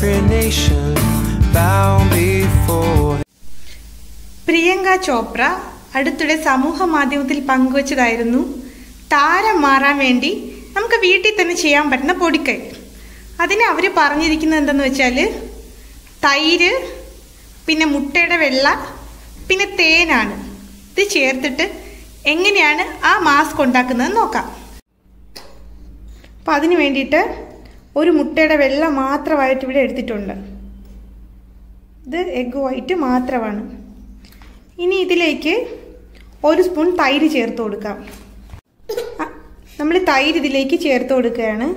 every nation bow before Priyanka Chopra അടുത്തിടെ സമൂഹ മാധ്യമത്തിൽ പങ്കുവച്ചതായിരുന്നു താരം മാറാൻ വേണ്ടി നമുക്ക് വീട്ടിൽ തന്നെ ചെയ്യാൻ പറ്റുന്ന പൊടിക്കൈ അതിന് അവർ പറഞ്ഞിരിക്കുന്നത് എന്തെന്ന് വെച്ചാൽ തൈര് പിന്നെ മുട്ടയുടെ വെള്ള പിന്നെ തേനാണ് ഇത് ചേർത്തിട്ട് എങ്ങനെയാണ് ആ മാസ്ക് ഉണ്ടാക്കുന്നത് നോക്കാം അപ്പം അതിന് വേണ്ടിയിട്ട് ഒരു മുട്ടയുടെ വെള്ള മാത്രമായിട്ട് ഇവിടെ എടുത്തിട്ടുണ്ട് ഇത് എഗ് വൈറ്റ് മാത്രമാണ് ഇനി ഇതിലേക്ക് ഒരു സ്പൂൺ തൈര് ചേർത്ത് കൊടുക്കാം നമ്മൾ തൈര് ഇതിലേക്ക് ചേർത്ത് കൊടുക്കുകയാണ്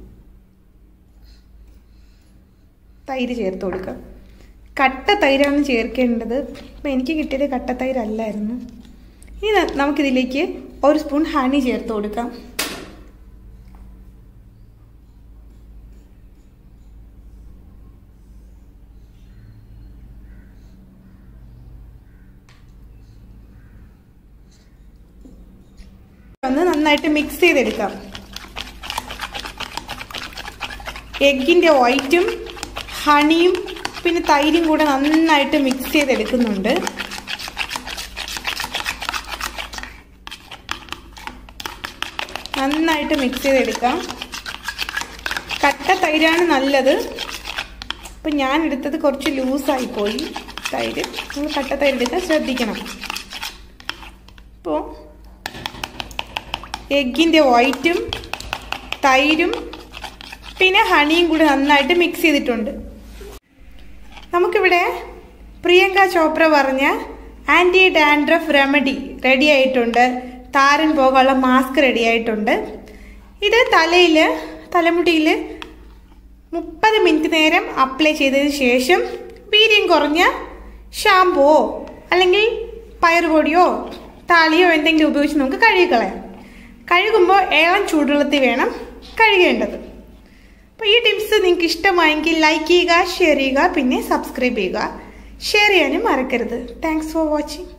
തൈര് ചേർത്ത് കൊടുക്കാം കട്ട തൈരാണ് ചേർക്കേണ്ടത് ഇപ്പം എനിക്ക് കിട്ടിയത് കട്ട തൈരല്ലായിരുന്നു ഇനി ന- നമുക്കിതിലേക്ക് ഒരു സ്പൂൺ ഹണി ചേർത്ത് കൊടുക്കാം ഒന്ന് നന്നായിട്ട് മിക്സ് ചെയ്തെടുക്കാം എഗ്ഗിൻ്റെ വൈറ്റും ഹണിയും പിന്നെ തൈരും കൂടെ നന്നായിട്ട് മിക്സ് ചെയ്തെടുക്കുന്നുണ്ട് നന്നായിട്ട് മിക്സ് ചെയ്തെടുക്കാം കട്ട തൈരാണ് നല്ലത് അപ്പം ഞാൻ എടുത്തത് കുറച്ച് ലൂസായി പോയി തൈര് നിങ്ങൾ കട്ട തൈര് എടുക്കാൻ ശ്രദ്ധിക്കണം ഇപ്പോൾ എഗ്ഗിൻ്റെ വൈറ്റും തൈരും പിന്നെ ഹണിയും കൂടി നന്നായിട്ട് മിക്സ് ചെയ്തിട്ടുണ്ട് നമുക്കിവിടെ പ്രിയങ്ക ചോപ്ര പറഞ്ഞ ആൻറ്റി ഡാൻഡ്രഫ് റെമഡി റെഡി ആയിട്ടുണ്ട് താരൻ പോകാനുള്ള മാസ്ക് റെഡി ആയിട്ടുണ്ട് ഇത് തലയിൽ തലമുടിയിൽ മുപ്പത് മിനിറ്റ് നേരം അപ്ലൈ ചെയ്തതിന് ശേഷം വീര്യം കുറഞ്ഞ ഷാമ്പുവോ അല്ലെങ്കിൽ പയറുപൊടിയോ താളിയോ എന്തെങ്കിലും ഉപയോഗിച്ച് നമുക്ക് കഴുകിക്കളയാം കഴുകുമ്പോൾ ഏളം ചൂടുവെള്ളത്തിൽ വേണം കഴുകേണ്ടത് അപ്പോൾ ഈ ടിപ്സ് നിങ്ങൾക്ക് ഇഷ്ടമായെങ്കിൽ ലൈക്ക് ചെയ്യുക ഷെയർ ചെയ്യുക പിന്നെ സബ്സ്ക്രൈബ് ചെയ്യുക ഷെയർ ചെയ്യാനും മറക്കരുത് താങ്ക്സ് ഫോർ വാച്ചിങ്